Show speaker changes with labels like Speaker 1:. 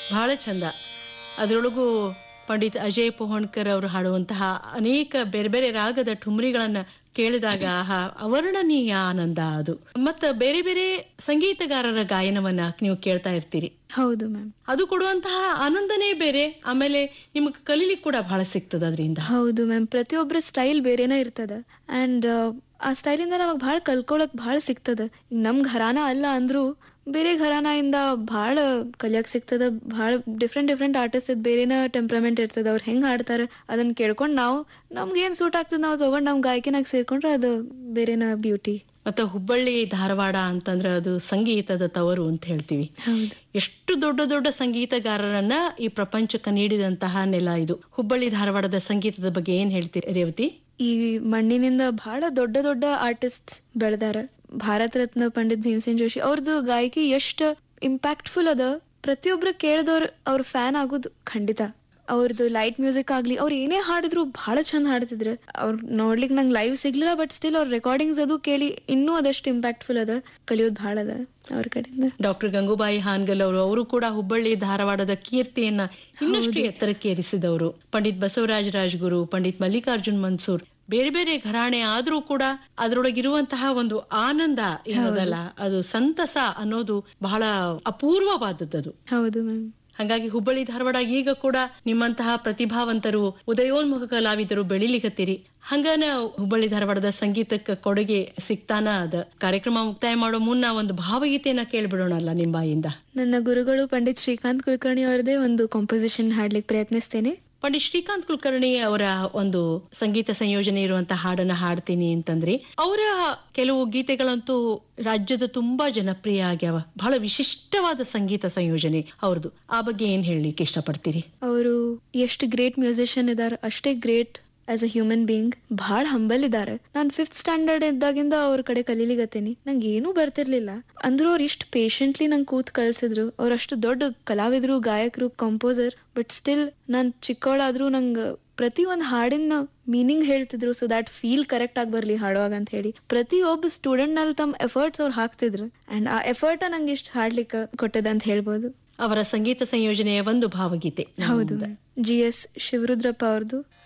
Speaker 1: ಬಹಳ ಚಂದ ಅದರೊಳಗೂ ಪಂಡಿತ್ ಅಜಯ್ ಪೋಹಣ್ಕರ್ ಅವರು ಹಾಡುವಂತಹ ಅನೇಕ ಬೇರೆ ಬೇರೆ ರಾಗದ ಠುಮ್ರಿಗಳನ್ನ ಕೇಳಿದಾಗ ಆಹಾ ಅವರ್ಣನೀಯ ಆನಂದ ಅದು ಮತ್ತ ಬೇರೆ ಬೇರೆ ಸಂಗೀತಗಾರರ ಗಾಯನವನ್ನ ನೀವು ಕೇಳ್ತಾ ಇರ್ತೀರಿ
Speaker 2: ಹೌದು ಮ್ಯಾಮ್
Speaker 1: ಅದು ಕೊಡುವಂತಹ ಆನಂದನೇ ಬೇರೆ ಆಮೇಲೆ ನಿಮ್ಗೆ ಕಲೀಲಿಕ್ಕೆ ಕೂಡ ಬಹಳ ಸಿಗ್ತದ ಅದರಿಂದ
Speaker 2: ಹೌದು ಮ್ಯಾಮ್ ಪ್ರತಿಯೊಬ್ಬರ ಸ್ಟೈಲ್ ಬೇರೆನೇ ಇರ್ತದ ಅಂಡ್ ಆ ಸ್ಟೈಲಿಂದ ನಮಗ್ ಭಾಳ ಕಲ್ಕೊಳಕ್ ಭಾಳ ಸಿಗ್ತದ ಈಗ ನಮ್ ಘರಾನ ಅಲ್ಲ ಅಂದ್ರೂ ಬೇರೆ ಘರಾನ ಭಾಳ ಕಲಿಯಕ್ ಸಿಗ್ತದ ಭಾಳ ಡಿಫ್ರೆಂಟ್ ಡಿಫ್ರೆಂಟ್ ಆರ್ಟಿಸ್ಟ್ ಬೇರೆನ ಟೆಂಪ್ರಮೆಂಟ್ ಇರ್ತದ ಅವ್ರು ಹೆಂಗ್ ಹಾಡ್ತಾರ ಅದನ್ನ ಕೇಳ್ಕೊಂಡ್ ನಾವು ನಮ್ಗೆ ಏನ್ ಸೂಟ್ ಆಗ್ತದ ನಾವು ತಗೊಂಡ್ ನಮ್ ಗಾಯಕಿನಾಗ ಸೇರ್ಕೊಂಡ್ರೆ ಅದು ಬೇರೆನ ಬ್ಯೂಟಿ
Speaker 1: ಮತ್ತೆ ಹುಬ್ಬಳ್ಳಿ ಧಾರವಾಡ ಅಂತಂದ್ರೆ ಅದು ಸಂಗೀತದ ತವರು ಅಂತ ಹೇಳ್ತೀವಿ
Speaker 2: ಹೌದು
Speaker 1: ಎಷ್ಟು ದೊಡ್ಡ ದೊಡ್ಡ ಸಂಗೀತಗಾರರನ್ನ ಈ ಪ್ರಪಂಚಕ್ಕೆ ನೀಡಿದಂತಹ ನೆಲ ಇದು ಹುಬ್ಬಳ್ಳಿ ಧಾರವಾಡದ ಸಂಗೀತದ ಬಗ್ಗೆ ಏನ್ ಹೇಳ್ತೀರಿ ರೇವತಿ
Speaker 2: ಈ ಮಣ್ಣಿನಿಂದ ಬಹಳ ದೊಡ್ಡ ದೊಡ್ಡ ಆರ್ಟಿಸ್ಟ್ ಬೆಳೆದಾರ ಭಾರತ ರತ್ನ ಪಂಡಿತ್ ಭೀಮಸೇನ್ ಜೋಶಿ ಅವ್ರದ್ದು ಗಾಯಕಿ ಎಷ್ಟ್ ಇಂಪ್ಯಾಕ್ಟ್ಫುಲ್ ಅದ ಪ್ರತಿಯೊಬ್ರು ಕೇಳಿದವ್ರ ಅವ್ರ ಫ್ಯಾನ್ ಆಗೋದು ಖಂಡಿತ ಅವ್ರದ್ದು ಲೈಟ್ ಮ್ಯೂಸಿಕ್ ಆಗ್ಲಿ ಅವ್ರು ಏನೇ ಹಾಡಿದ್ರು ಬಹಳ ಚಂದ ಹಾಡ್ತಿದ್ರು ಅವ್ರ ನೋಡ್ಲಿಕ್ ನಂಗೆ ಲೈವ್ ಸಿಗ್ಲಿಲ್ಲ ಬಟ್ ಸ್ಟಿಲ್ ಅವ್ರ ರೆಕಾರ್ಡಿಂಗ್ಸ್ ಅದು ಕೇಳಿ ಇನ್ನೂ ಅದಷ್ಟು ಇಂಪ್ಯಾಕ್ಟ್ಫುಲ್ ಅದ ಕಲಿಯೋದು ಬಹಳ ಅದ ಅವ್ರ ಕಡೆಯಿಂದ
Speaker 1: ಡಾಕ್ಟರ್ ಗಂಗೂಬಾಯಿ ಹಾನ್ಗಲ್ ಅವರು ಅವರು ಕೂಡ ಹುಬ್ಬಳ್ಳಿ ಧಾರವಾಡದ ಕೀರ್ತಿಯನ್ನ ಇನ್ನಷ್ಟು ಎತ್ತರಕ್ಕೆ ಏರಿಸಿದವರು ಪಂಡಿತ್ ಬಸವರಾಜ ರಾಜ್ಗುರು ಪಂಡಿತ್ ಮಲ್ಲಿಕಾರ್ಜುನ್ ಮನ್ಸೂರ್ ಬೇರೆ ಬೇರೆ ಘರಾಣೆ ಆದ್ರೂ ಕೂಡ ಅದರೊಳಗಿರುವಂತಹ ಒಂದು ಆನಂದ ಏನದಲ್ಲ ಅದು ಸಂತಸ ಅನ್ನೋದು ಬಹಳ ಅಪೂರ್ವವಾದದ್ದು
Speaker 2: ಹೌದು ಮ್ಯಾಮ್
Speaker 1: ಹಾಗಾಗಿ ಹುಬ್ಬಳ್ಳಿ ಧಾರವಾಡ ಈಗ ಕೂಡ ನಿಮ್ಮಂತಹ ಪ್ರತಿಭಾವಂತರು ಉದಯೋನ್ಮುಖ ಕಲಾವಿದರು ಬೆಳಿಲಿಕತ್ತೀರಿ ಹಂಗಾನ ಹುಬ್ಬಳ್ಳಿ ಧಾರವಾಡದ ಸಂಗೀತಕ್ಕೆ ಕೊಡುಗೆ ಸಿಗ್ತಾನ ಅದ ಕಾರ್ಯಕ್ರಮ ಮುಕ್ತಾಯ ಮಾಡೋ ಮುನ್ನ ಒಂದು ಭಾವಗೀತೆಯನ್ನ ಕೇಳ್ಬಿಡೋಣಲ್ಲ ನಿಮ್ಮ ಬಾಯಿಂದ
Speaker 2: ನನ್ನ ಗುರುಗಳು ಪಂಡಿತ್ ಶ್ರೀಕಾಂತ್ ಕುಲಕರ್ಣಿ ಅವರದೇ ಒಂದು ಕಾಂಪೋಸಿಷನ್ ಹಾಡ್ಲಿಕ್ಕೆ ಪ್ರಯತ್ನಿಸ್ತೇನೆ
Speaker 1: ಪಂಡಿತ್ ಶ್ರೀಕಾಂತ್ ಕುಲಕರ್ಣಿ ಅವರ ಒಂದು ಸಂಗೀತ ಸಂಯೋಜನೆ ಇರುವಂತಹ ಹಾಡನ್ನ ಹಾಡ್ತೀನಿ ಅಂತಂದ್ರೆ ಅವರ ಕೆಲವು ಗೀತೆಗಳಂತೂ ರಾಜ್ಯದ ತುಂಬಾ ಜನಪ್ರಿಯ ಆಗ್ಯಾವ ಬಹಳ ವಿಶಿಷ್ಟವಾದ ಸಂಗೀತ ಸಂಯೋಜನೆ ಅವ್ರದ್ದು ಆ ಬಗ್ಗೆ ಏನ್ ಹೇಳಲಿಕ್ಕೆ ಇಷ್ಟಪಡ್ತೀರಿ
Speaker 2: ಅವರು ಎಷ್ಟು ಗ್ರೇಟ್ ಮ್ಯೂಸಿಷಿಯನ್ ಇದಾರೆ ಅಷ್ಟೇ great as a human being ಭಾಳ ಹಂಬಲ್ ಇದಾರೆ ನಾನ್ ಫಿಫ್ತ್ ಸ್ಟ್ಯಾಂಡರ್ಡ್ ಇದ್ದಾಗಿಂದ ಅವ್ರ ಕಡೆ ಕಲೀಲಿಗತ್ತೇನಿ ನಂಗೆ ಏನೂ ಬರ್ತಿರ್ಲಿಲ್ಲ ಅಂದ್ರೂ ಅವ್ರು ಇಷ್ಟು ಪೇಷಂಟ್ಲಿ ನಂಗೆ ಕೂತ್ ಕಳ್ಸಿದ್ರು ಅವ್ರ ಅಷ್ಟು ದೊಡ್ಡ ಕಲಾವಿದ್ರು ಗಾಯಕರು ಕಂಪೋಸರ್ ಬಟ್ ಸ್ಟಿಲ್ ನಾನ್ ಚಿಕ್ಕವಳಾದ್ರೂ ನಂಗೆ ಪ್ರತಿ ಒಂದ್ ಹಾಡಿನ ಮೀನಿಂಗ್ ಹೇಳ್ತಿದ್ರು ಸೊ ದ್ಯಾಟ್ ಫೀಲ್ ಕರೆಕ್ಟ್ ಆಗಿ ಬರ್ಲಿ ಹಾಡುವಾಗ ಅಂತ ಹೇಳಿ ಪ್ರತಿಯೊಬ್ಬ ಸ್ಟೂಡೆಂಟ್ ನಲ್ಲಿ ತಮ್ಮ ಎಫರ್ಟ್ಸ್ ಅವ್ರು ಹಾಕ್ತಿದ್ರು ಅಂಡ್ ಆ ಎಫರ್ಟ್ ನಂಗೆ ಇಷ್ಟು ಹಾಡ್ಲಿಕ್ಕೆ ಕೊಟ್ಟದ ಅಂತ ಹೇಳ್ಬೋದು
Speaker 1: ಅವರ ಸಂಗೀತ ಸಂಯೋಜನೆಯ ಒಂದು ಭಾವಗೀತೆ
Speaker 2: ಹೌದು ಜಿ ಎಸ್ ಶಿವರುದ್ರಪ್ಪ ಅವ್ರದ್ದು